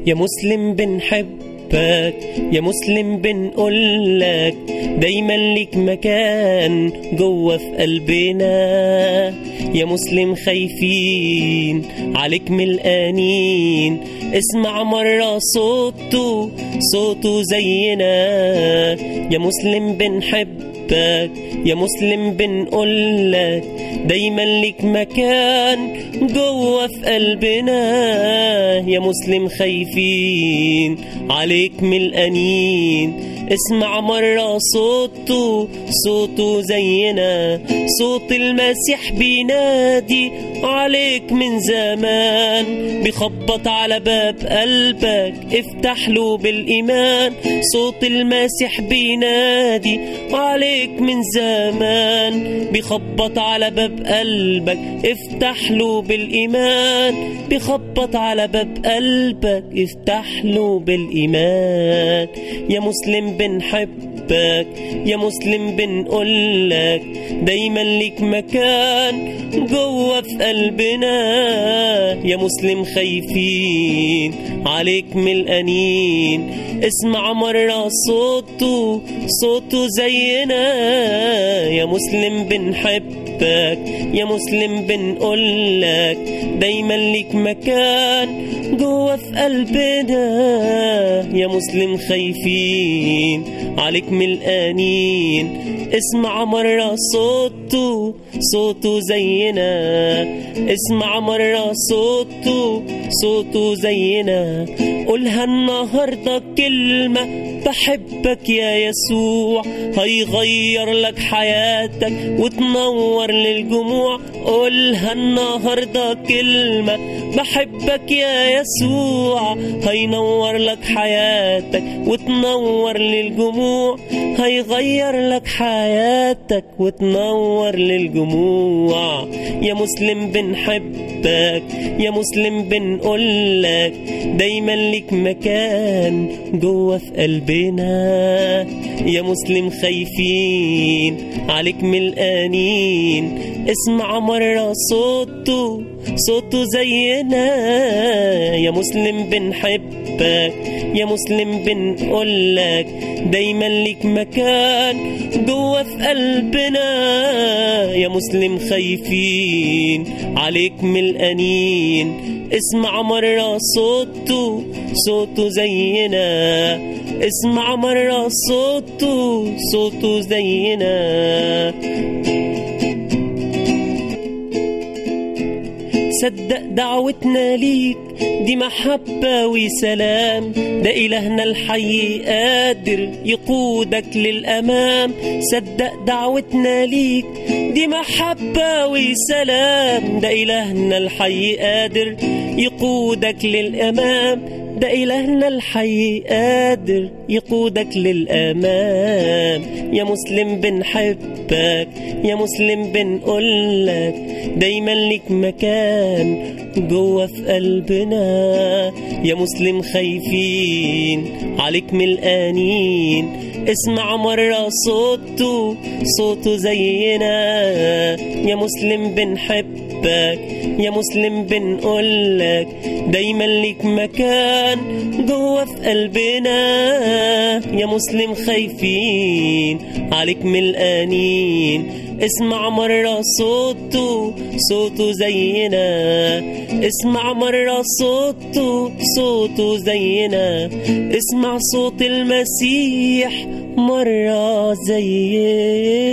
يا مسلم بنحبك يا مسلم بنقولك دايما ليك مكان جوه في قلبنا يا مسلم خايفين عليك من الانين اسمع مرة صوته صوته زينا يا مسلم بنحبك يا مسلم بنقولك دايما ليك مكان جوه في قلبنا يا مسلم خايفين عليك من الأنين اسمع مرة صوته صوته زينا صوت المسيح بينادي عليك من زمان بيخبط على باب قلبك افتح له بالإيمان صوت المسيح بينادي عليك من زمان بيخبط على باب قلبك افتح له بالإيمان بيخبط على باب قلبك افتح له بالإيمان يا مسلم بنحبك يا مسلم بنقولك دايما ليك مكان جوه في قلبنا يا مسلم خايفين عليك من الأنين اسمع مرة صوته صوته زينا يا مسلم بنحبك يا مسلم بنقولك دايما ليك مكان جوه في قلبنا يا مسلم خايفين عليك من الأنين اسمع مرة صوته صوته زينا اسمع مرة صوته صوته زينا قولها النهاردة كلمة بحبك يا يسوع هيغير لك حياتك وتنور للجموع قولها النهاردة كلمة بحبك يا يسوع هينور لك حياتك وتنور للجموع هيغير لك حياتك وتنور للجموع يا مسلم بنحبك يا مسلم بنقولك دايما ليك مكان جوه في قلبنا يا مسلم خايفين عليك من الانين اسمع مرة صوته صوته زينا يا مسلم بنحبك يا مسلم بنقولك دايما ليك مكان جوه في قلبنا يا مسلم خايفين عليك من الأنين اسمع مرة صوته صوته زينا اسمع مرة صوته صوته زينا صدق دعوتنا ليك دي محبة وسلام ده إلهنا الحي قادر يقودك للأمام صدق دعوتنا ليك دي محبة وسلام ده إلهنا الحي قادر يقودك للأمام ده إلهنا الحي قادر يقودك للأمام يا مسلم بنحبك يا مسلم بنقولك دايما ليك مكان جوه في قلبنا يا مسلم خايفين عليك من الأنين اسمع مرة صوته صوته زينا يا مسلم بنحبك يا مسلم بنقولك دايما ليك مكان جوه في قلبنا يا مسلم خايفين عليك من الأنين اسمع مرة صوته صوته زينا اسمع مرة صوته صوته زينا اسمع صوت المسيح مرة زينا